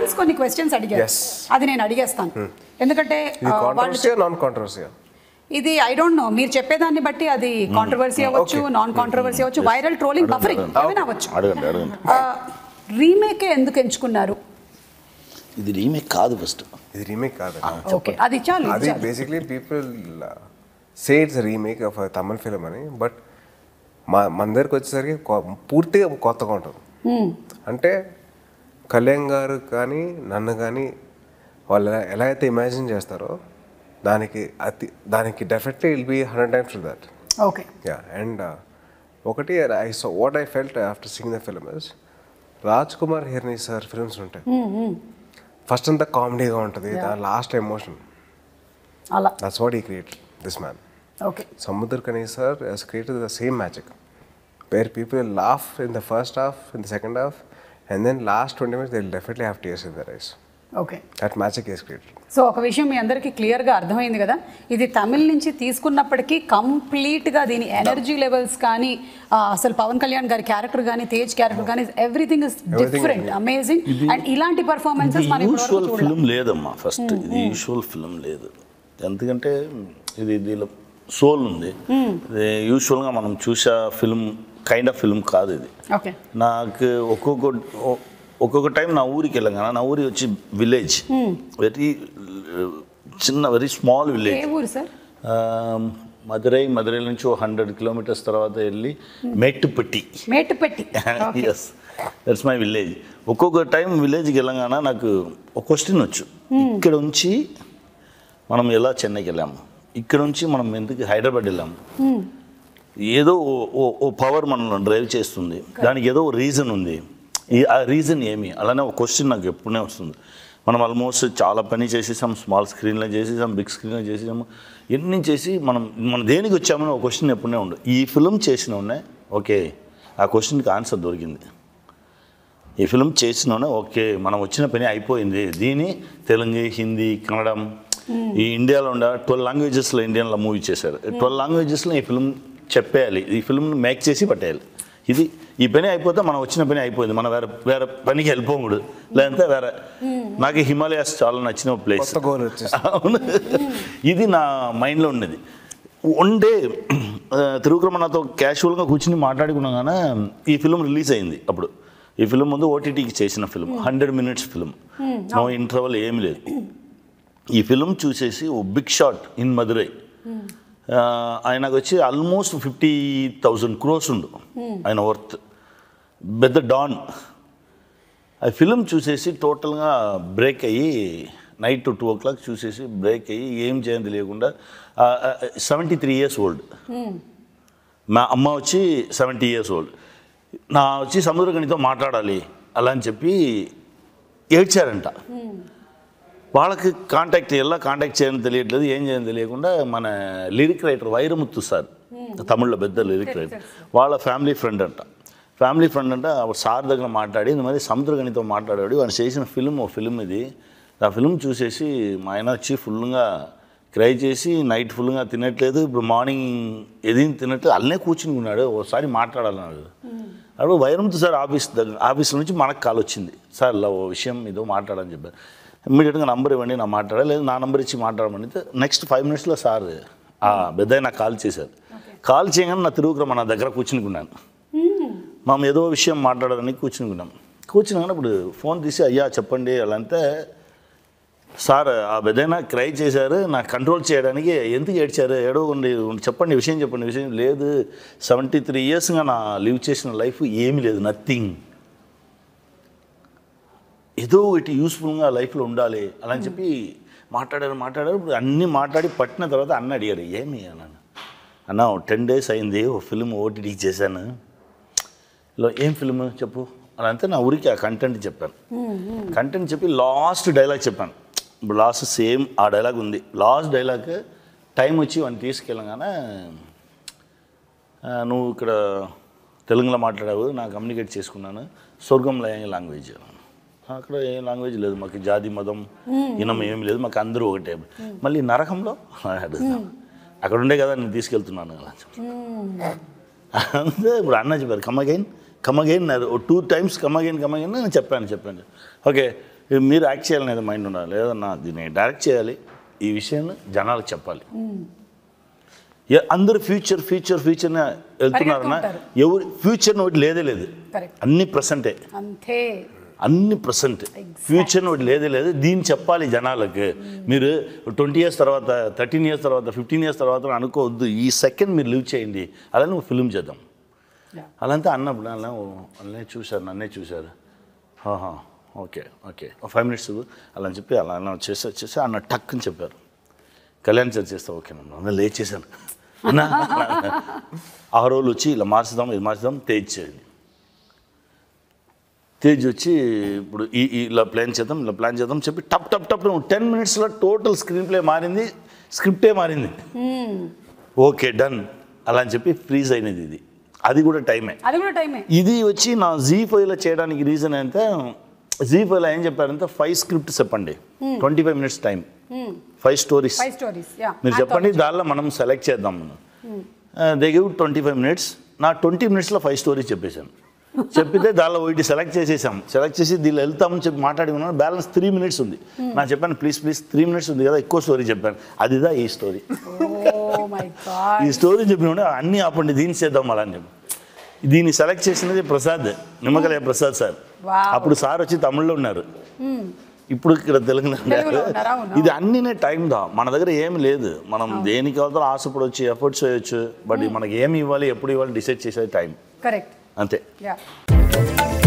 Fans కొన్ని questions అడిగారు Yes. అది నేను అడిగేస్తాను ఎందుకంటే ఇది ఆ, వాళ్ళు కాంట్రవర్సీ నాన్ కాంట్రవర్సీ ఇది ఐ డోంట్ నో మీరు చెప్పేదాన్ని బట్టి అది కాంట్రవర్సీ అవ్వచ్చు Okay. నాన్ కాంట్రవర్సీ అవ్వచ్చు వైరల్ ట్రోలింగ్ బఫరింగ్ ఏమైనా అవ్వచ్చు అడగండి అడగండి రీమేక్ ఎందుకు ఎంచుకున్నారు ఇది రీమేక్ కాదు ఫస్ట్ ఇది రీమేక్ కాదు ఓకే అది చాలు అది ఇది చాలు. Basically people say it's remake of Tamil film అని బట్ మా మన దగ్గరికి వచ్చేసరికి కొ- పూర్తిగా కొత్తగా ఉంటుంది అంటే కళ్యాణ్ గారు కానీ నన్ను కానీ వాళ్ళు ఎలా- ఎలా అయితే ఇమాజిన్ చేస్తారో దానికి అతి దానికి definitely will be hundred times to that okay ya and ఒకటి I so what I felt after seeing the film is Raj Kumar Hirani sir films ఉంటాయి ఫస్ట్ అంతా కామెడీగా ఉంటుంది దాని లాస్ట్ ఎమోషన్ అలా that's what he create this man okay Samuthirakani sir he's created the same magic where people laugh in the first half in the second half and then last twenty minutes they definitely have tears in the eyes okay that magic is created so ఒక విషయం మీ అందరికీ క్లియర్గా అర్థమైంది కదా ఇది తమిళ్ నుంచి తీసుకున్నప్పటికీ కంప్లీట్గా దీని ఎనర్జీ లెవెల్స్ కానీ ఆ, అసలు పవన్ కళ్యాణ్ గారి క్యారెక్టర్ కానీ తేజ్ క్యారెక్టర్ కానీ everything is different amazing and ఇలాంటి పర్ఫార్మెన్సెస్ మనం యూజువల్ ఇప్పటివరకు చూడలేదు ఫిల్మ్ లేదమ్మా ఫస్ట్ ఇది యూజువల్ ఫిల్మ్ లేదు ఎందుకంటే ఇది దీనిలో సోల్ ఉంది ఇది యూజువల్గా మనం చూసే ఫిల్మ్ కైండ్ ఆఫ్ ఫిల్మ్ కాదు ఇది ఓకే నాకు ఒక్కొక్క ఒ- ఒక్కొక్క టైం నా ఊరికి వెళ్ళగానే నా ఊరి వచ్చి విలేజ్ వెరీ చిన్న వెరీ స్మాల్ ఏ విలేజ్ ఊరు సార్ మదురై మదురై నుంచి ఓ హండ్రెడ్ కిలోమీటర్స్ తర్వాత వెళ్ళి Mettupatti Mettupatti okay yes that's my village ఒక్కొక్క టైం విలేజ్కి వెళ్ళగానే నాకు ఒక క్వశ్చన్ వచ్చు ఇక్కడ నుంచి మనం ఎలా చెన్నైకి వెళ్ళాము ఇక్కడ నుంచి మనం ఎందుకు హైదరాబాద్ వెళ్ళాము ఏదో ఓ- ఓ- ఓ పవర్ మనల్ని డ్రైవ్ చేస్తుంది దానికి ఏదో రీజన్ ఉంది ఈ ఆ రీజన్ ఏమి అలానే ఒక క్వశ్చన్ నాకు ఎప్పుడనే వస్తుంది మనం ఆల్మోస్ట్ చాలా పని చేసేసాం స్మాల్ స్క్రీన్లో చేసేసాం బిగ్ స్క్రీన్లో చేసేసాము ఎన్ని చేసి మనం మనం దేనికి వచ్చామని ఒక క్వశ్చన్ ఎప్పుడనే ఉండు ఈ ఫిల్మ్ చేసిన ఉన్నాయి ఓకే ఆ క్వశ్చన్కి ఆన్సర్ దొరికింది ఈ ఫిల్మ్ చేసినోనే ఓకే మనం వచ్చిన పని అయిపోయింది దీని తెలుగు హిందీ కన్నడం ఈ ఇండియాలో ఉండ ట్వెల్వ్ లాంగ్వేజెస్లో ఇండియన్లో మూవీ చేశారు ట్వెల్వ్ లాంగ్వేజెస్లో ఈ ఫిల్మ్ చెప్పేయాలి ఈ ఫిల్మ్ మేక్ చేసి పట్టేయాలి ఇది ఈ పని అయిపోతే మనం వచ్చిన పని అయిపోయింది మనం వేరే వేరే పనికి వెళ్ళిపోకూడదు లేదంటే వేరే నాకు హిమాలయాస్ చాలా నచ్చిన ప్లేస్ కొత్త గోల్ వచ్చేసి అవును ఇది నా మైండ్లో ఉన్నది వన్ డే తిరుగురమణతో క్యాషువల్గా కూర్చుని మాట్లాడుకున్నాం కానీ ఈ ఫిల్మ్ రిలీజ్ అయింది అప్పుడు ఈ ఫిల్మ్ ముందు ఓటీటీకి చేసిన film hundred minutes film no interval ఏమి లేదు ఈ ఫిల్మ్ చూసేసి a big shot in Madurai ఆ, ఆయనకు వచ్చి ఆల్మోస్ట్ ఫిఫ్టీ థౌజండ్ క్రోర్స్ ఉండు ఆయన వర్త్ పెద్ద డాన్ ఆ ఫిలిం చూసేసి టోటల్గా బ్రేక్ అయ్యి నైట్ టూ ఓ క్లాక్ చూసేసి బ్రేక్ అయ్యి ఏం చేయాలని తెలియకుండా సెవెంటీ త్రీ ఇయర్స్ ఓల్డ్ మా అమ్మ వచ్చి సెవెంటీ ఇయర్స్ ఓల్డ్ నా వచ్చి సముద్రగనితో మాట్లాడాలి అలా అని చెప్పి ఏడ్చారంట వాళ్ళకి కాంటాక్ట్ ఎలా కాంటాక్ట్ చేయాలని తెలియట్లేదు ఏం చేయాలని తెలియకుండా మన లిరిక్ రైటర్ వైరముత్తు సార్ తమిళ్లో పెద్ద లిరిక్ రైటర్ వాళ్ళ ఫ్యామిలీ ఫ్రెండ్ అంట ఫ్యామిలీ ఫ్రెండ్ అంటే ఆ సార్ దగ్గర మాట్లాడి ఇంత మరి సముద్రగనితో మాట్లాడాడు ఆయన చేసిన ఫిల్మ్ ఓ ఫిల్మ్ ఇది ఆ ఫిల్మ్ చూసేసి మా ఆయన వచ్చి ఫుల్గా క్రై చేసి నైట్ ఫుల్గా తినట్లేదు ఇప్పుడు మార్నింగ్ ఏది తినట్లేదు అల్లనే కూర్చుని ఉన్నాడు ఒకసారి మాట్లాడాలన్నాడు అప్పుడు వైరంతో సార్ ఆఫీస్ దగ్గర ఆఫీస్ నుంచి మనకు కాల్ వచ్చింది సార్ ఇలా ఓ విషయం ఏదో మాట్లాడని చెప్పారు ఇమ్మీడియట్గా నంబర్ ఇవ్వండి నా మాట్లాడా లేదు నా నంబర్ ఇచ్చి మాట్లాడమని నెక్స్ట్ ఫైవ్ మినిట్స్లో సార్ ఆ పెద్ద నాకు కాల్ చేశారు కాల్ చేయగానే నా తిరుగుకురా నా దగ్గర కూర్చునికున్నాను మనం ఏదో విషయం మాట్లాడాలని కూర్చునికున్నాం కూర్చున్నాను ఇప్పుడు ఫోన్ తీసి అయ్యా చెప్పండి అలా అంటే సార్ ఆ పెద్దయినా క్రై చేశారు నాకు కంట్రోల్ చేయడానికి ఎందుకు ఏడ్చారు ఏడవకండి చెప్పండి విషయం చెప్పండి విషయం లేదు సెవెంటీ త్రీ ఇయర్స్గా నా లివ్ చేసిన లైఫ్ ఏమీ లేదు నథింగ్ ఏదో ఒకటి యూస్ఫుల్గా లైఫ్లో ఉండాలి అలా అని చెప్పి మాట్లాడారు మాట్లాడారు ఇప్పుడు అన్నీ మాట్లాడి పట్టిన తర్వాత అన్న అడిగాడు ఏమి అన్నాను అన్న టెన్ డేస్ అయింది ఓ ఫిల్మ్ ఓటీటీకి చేశాను ఇలా ఏం ఫిల్మ్ చెప్పు అలా అంటే నా ఊరికి ఆ కంటెంట్ చెప్పాను కంటెంట్ చెప్పి లాస్ట్ డైలాగ్ చెప్పాను ఇప్పుడు లాస్ట్ సేమ్ ఆ డైలాగ్ ఉంది లాస్ట్ డైలాగ్ టైం వచ్చి వాడిని తీసుకెళ్ళగానే ఆ, నువ్వు ఇక్కడ తెలుగులో మాట్లాడావు నా కమ్యూనికేట్ చేసుకున్నాను స్వర్గంలో ఏం లాంగ్వేజ్ అక్కడ ఏం లాంగ్వేజ్ లేదు మాకు జాతి మతం ఇనం ఏమి లేదు మాకు అందరూ ఒకటే మళ్ళీ నరకంలో అడుగుతాం అక్కడ ఉండే కదా నేను తీసుకెళ్తున్నాను అలా చెప్పి. అంతే ఇప్పుడు అన్న చెప్పారు come again come again two times come again come again నేను చెప్పాను చెప్పాను ఓకే ఏ మీరు యాక్ట్ చేయాలనేది మైండ్ ఉండాలి లేదన్నా దీన్ని డైరెక్ట్ చేయాలి ఈ విషయాన్ని జనాలకు చెప్పాలి ఏ- అందరూ ఫ్యూచర్ ఫ్యూచర్ ఫ్యూచర్ వెళ్తున్నారన్నా పరిగెడుతుంటారు. ఎవరు ఫ్యూచర్ ఒకటి లేదే లేదు Correct. అన్ని ప్రసెంటే అంతే అన్ని ప్రసెంట్ ఫ్యూచర్ ఒకటి లేదే లేదు దీన్ని చెప్పాలి జనాలకు మీరు ట్వంటీ ఇయర్స్ తర్వాత థర్టీన్ ఇయర్స్ తర్వాత ఫిఫ్టీన్ ఇయర్స్ తర్వాత అనుకోవద్దు ఈ సెకండ్ మీరు లివ్ చేయండి అలా నువ్వు ఫిల్మ్ చేద్దాం Yeah. అలాంటే అన్నప్పుడు అలా అన్నీ చూశారు నన్నే చూశారు ఆహా, ఓకే ఓకే ఒక ఫైవ్ మినిట్స్ అలా అని చెప్పి అలా అలా చేసి వచ్చేసి అన్న టక్ అని చెప్పారు కళ్యాణ్ సార్ చేస్తా ఓకే అన్న లేచేసాను అన్నా ఆ రోజు వచ్చి ఇలా మార్చుదాం ఇది మార్చుదాం తేజ్ చేయండి తేజ్ వచ్చి ఇప్పుడు ఈ ఈ ఇలా ప్లాన్ చేద్దాం ఇలా ప్లాన్ చేద్దాం చెప్పి టప్ టప్ టప్ టెన్ మినిట్స్లో టోటల్ స్క్రీన్ ప్లే మారింది స్క్రిప్టే మారింది ఓకే డన్ అలా అని చెప్పి ఫ్రీజ్ అయినది ఇది అది కూడా టైమే అది కూడా టైమే ఇది వచ్చి నా జీ ఫైవ్లో చేయడానికి రీజన్ అయితే జీ ఫైవ్లో ఏం చెప్పారంటే ఫైవ్ స్క్రిప్ట్ చెప్పండి twenty five minutes time five stories five stories ya మీరు చెప్పండి దానిలో మనం సెలెక్ట్ చేద్దాం they give twenty five minutes నా ట్వంటీ మినిట్స్లో ఫైవ్ స్టోరీస్ చెప్పేశాను చెప్పితే దానిలో ఒకటి సెలెక్ట్ చేసేసాం సెలెక్ట్ చేసి దీనిలో వెళ్తామని చెప్పి మాట్లాడుకున్నాను బ్యాలెన్స్ త్రీ మినిట్స్ ఉంది నా చెప్పాను ప్లీజ్ ప్లీజ్ త్రీ మినిట్స్ ఉంది కదా ఎక్కువ స్టోరీ చెప్పాను అదిదా ఈ స్టోరీ ఓ మై గాడ్ ఈ స్టోరీ చెప్పిన అన్నీ ఆపండి దీన్ని చేద్దాం అలా అని చెప్పి దీన్ని సెలెక్ట్ చేసినది ప్రసాద్ నిమ్మకలయ్య ప్రసాద్ సార్ Wow. అప్పుడు సార్ వచ్చి తమిళ్లో ఉన్నారు ఇప్పుడు ఇక్కడ తెలుగులో తెలుగులో ఉన్నారు ఉన్నారు, అవును. ఇది అన్నీ టైం దా మన దగ్గర ఏమి లేదు మనం దేనికి వెళ్తారో ఆశపడవచ్చు ఎఫర్ట్స్ చేయొచ్చు బట్ మనకి ఏమి ఇవ్వాలి ఎప్పుడు ఇవ్వాలి డిసైడ్ చేసేది టైం కరెక్ట్ అంతే యా